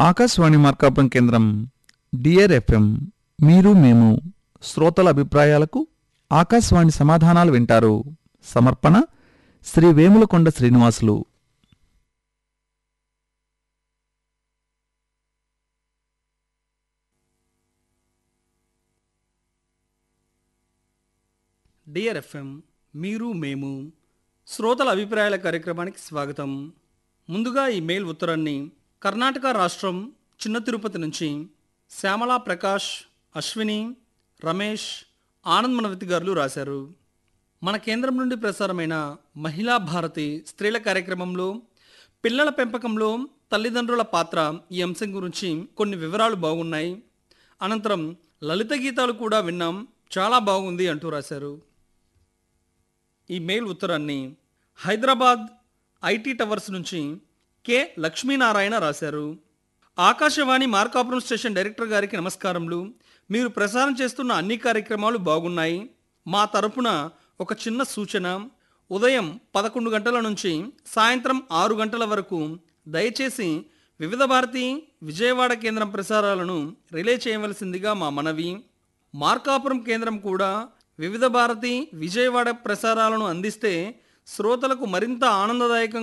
ఆకాశవాణి మార్కాపురం కేంద్రం DR FM మీరు మేము శ్రోతల అభిప్రాయాలకు ఆకాశవాణి సమాధానాలు వింటారు సమర్పణ శ్రీ వేములకొండ శ్రీనివాసులు డియర్ ఎఫ్ఎం మీరు మేము శ్రోతల అభిప్రాయాల కార్యక్రమానికి స్వాగతం ముందుగా ఈ మెయిల్ ఉత్తరాన్ని కర్ణాటక రాష్ట్రం చిన్న తిరుపతి నుంచి శ్యామలా ప్రకాష్ అశ్విని రమేష్ ఆనంద్ మనవతి గారు రాశారు మన కేంద్రం నుండి ప్రసారమైన మహిళా భారతి స్త్రీల కార్యక్రమంలో పిల్లల పెంపకంలో తల్లిదండ్రుల పాత్ర ఈ అంశం గురించి కొన్ని వివరాలు బాగున్నాయి అనంతరం లలిత గీతాలు కూడా విన్నాం చాలా బాగుంది అంటూ రాశారు ఈ మెయిల్ ఉత్తరాన్ని హైదరాబాద్ ఐటీ టవర్స్ నుంచి కె లక్ష్మీనారాయణ రాశారు ఆకాశవాణి మార్కాపురం స్టేషన్ డైరెక్టర్ గారికి నమస్కారములు మీరు ప్రసారం చేస్తున్న అన్ని కార్యక్రమాలు బాగున్నాయి మా తరపున ఒక చిన్న సూచన ఉదయం పదకొండు గంటల నుంచి సాయంత్రం ఆరు గంటల వరకు దయచేసి వివిధ భారతి విజయవాడ కేంద్రం ప్రసారాలను రిలే చేయవలసిందిగా మా మనవి మార్కాపురం కేంద్రం కూడా వివిధ భారతి విజయవాడ ప్రసారాలను అందిస్తే శ్రోతలకు మరింత ఆనందదాయకంగా